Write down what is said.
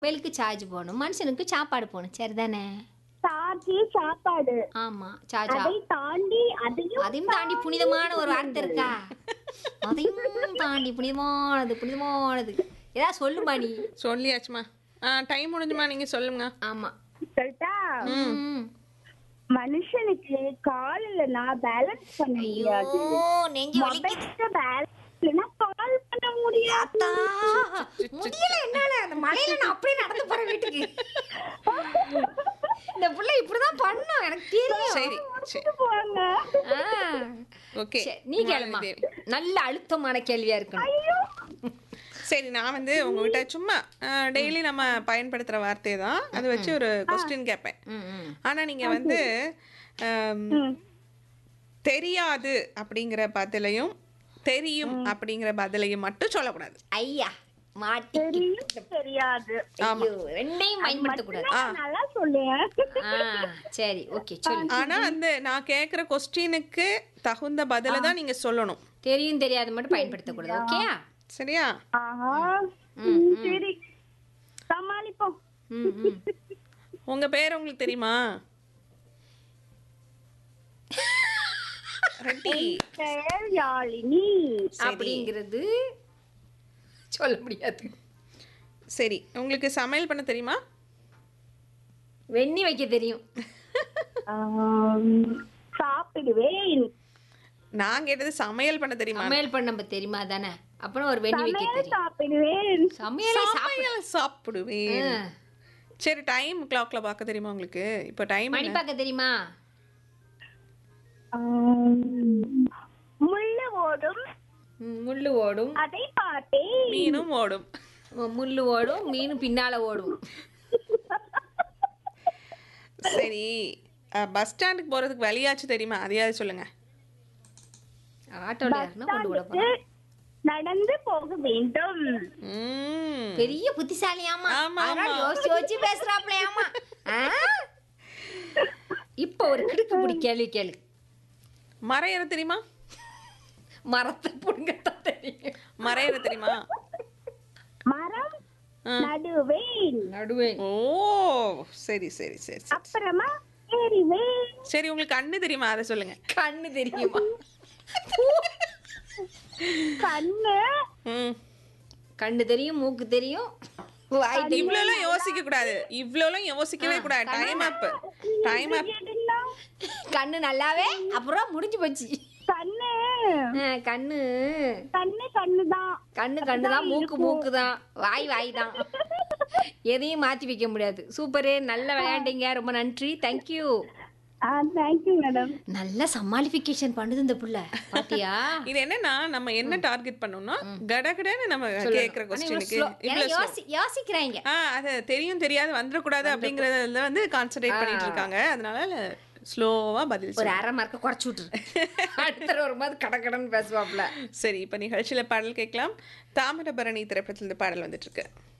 மொபைலுக்கு சார்ஜ் போகணும் மனுஷனுக்கு சாப்பாடு போகணும் சரிதானே சார்ஜ் சாப்பாடு ஆமா சார்ஜ் அதை தாண்டி அதையும் அதையும் தாண்டி புனிதமான ஒரு வார்த்தை இருக்கா அதையும் தாண்டி புனிதமானது புனிதமானது ஏதாவது சொல்லுமா நீ சொல்லியாச்சுமா ஆ டைம் முடிஞ்சுமா நீங்க சொல்லுங்க ஆமா சொல்லிட்டா ம். மனுஷனுக்கு கால் இல்லைன்னா பேலன்ஸ் பண்ண ஐயோ முடியாது நெஞ்சு வலிக்குது மொபைலுக்கு பேலன்ஸ் இல்லைன்னா கால் பண்ண முடியாது அத்தா, முடியல என்னால அந்த மலையில நான் அப்படியே நடந்து போறேன் வீட்டுக்கு இந்த புள்ள இப்படிதான் பண்ணும் எனக்கு தெரியும் சரி சரி போங்க ஆ. ஓகே சரி, நீ கேளுமா நல்ல அழுத்தமான கேள்வியா இருக்கணும் சரி நான் வந்து உங்ககிட்ட சும்மா டெய்லி நம்ம பயன்படுத்துற வார்த்தை தான் அதை வச்சு ஒரு கொஸ்டின் கேட்பேன் ம், ம். ஆனா நீங்க வந்து ஆம், தெரியாது அப்படிங்கிற பதிலையும் தெரியும் அப்படிங்கிற பதிலையும் மட்டும் சொல்லக்கூடாது ஐயா மாட்டி தெரியும் தெரியாது ஐயோ ரெண்டையும் பயன்படுத்த கூடாது நான் நல்லா சொல்லுவேன் ஆ சரி ஓகே சொல்லு ஆனா அந்த நான் கேக்குற கொஸ்டினுக்கு தகுந்த பதில தான் நீங்க சொல்லணும் தெரியும் தெரியாது மட்டும் பயன்படுத்த கூடாது ஓகேயா சரியா ஆஹா ம், ம், சரி சமாளிப்போம் ம் ம் உங்க பேர் உங்களுக்கு தெரியுமா ரெட்டி பெயர் யாழினி அப்படிங்கிறது சொல்ல முடியாது சரி உங்களுக்கு சமையல் பண்ண தெரியுமா வெண்ணி வைக்க தெரியும் ஆம், சாப்பிடுவேன் நான் கேட்டது சமையல் பண்ண தெரியுமா சமையல் பண்ண நம்ம தெரியுமா தானே அப்புறம் ஒரு வெண்ணி வைக்க சமையல் தெரியும் சாப்பிடுவேன் சமையலே சாப்பிட சமையல் சாப்பிடுவேன் ஆ. சரி டைம் கிளாக்ல பார்க்க தெரியுமா உங்களுக்கு இப்போ டைம் மணி பார்க்க தெரியுமா ஆம், முள்ளு ஓடும் ம், முள்ளு ஓடும் அதை பார்த்தேன் மீனும் ஓடும் மு- முள்ளு ஓடும் மீன் பின்னால ஓடும் சரி பஸ் ஸ்டாண்டுக்கு போறதுக்கு வழியாச்சு தெரியுமா அதையாவது சொல்லுங்க ஆட்டோல ஏறினா கொண்டு விட போறோம் நடந்து போக வேண்டும் ம் பெரிய புத்திசாலியாமா ஆமா, அதனால ஆமா. யோசிச்சு யோசிச்சு பேசுறாப்லையாமா இப்ப ஒரு கிடுக்கு பிடி கேள்வி கேளு மரம் ஏற தெரியுமா மரத்தை புடுங்கத்தான் தெரியும் மரம் ஏற தெரியுமா மரம் ஆ. நடுவேன் நடுவே ஓ சரி சரி சரி சரி அப்புறமா ஏறிவேன் சரி உங்களுக்கு கண்ணு தெரியுமா அதை சொல்லுங்க கண்ணு தெரியுமா கண்ணு ம் கண்ணு தெரியும் மூக்கு தெரியும் வாய் தெரியும் இவ்வளோலாம் யோசிக்க கூடாது இவ்வளோலாம் யோசிக்கவே கூடாது டைம் அப் டைம் அப் கேட்டுன்னா, கண்ணு நல்லாவே அப்புறம் முடிஞ்சு போச்சு கண்ணு ஆ, கண்ணு கண்ணு கண்ணுதான் கண்ணு கண்ணு தான் மூக்கு மூக்கு தான் வாய் வாய் தான் எதையும் மாத்தி வைக்க முடியாது சூப்பரு நல்ல விளையாண்டீங்க ரொம்ப நன்றி தேங்க்யூ ஆ தேங்க்யூ மேடம் நல்ல சமாளிஃபிகேஷன் பண்ணுது இந்த புள்ள பாத்தியா இது என்னன்னா நம்ம என்ன டார்கெட் பண்ணோம்னா கடகடன்னு நம்ம கேக்குற ஆனா இவ்வளவு கொஸ்டினுக்கு slow. ஏன்னா யோசி யோசிக்கிறாங்க ஆ அது தெரியும் தெரியாது வந்துடக்கூடாது அப்படிங்கறதுல வந்து கான்சென்ட்ரேட் பண்ணிட்டு இருக்காங்க அதனால ஸ்லோவா பதில் ஒரு சொல்லு. அரை மார்க்க குறைச்சு விட்டுரு அடுத்த வரும்போது கடகடன்னு பேசுவாப்ல சரி இப்ப நிகழ்ச்சியில பாடல் கேட்கலாம் தாமிரபரணி திரைப்படத்துல இருந்து பாடல் வந்துட்டு இருக்கு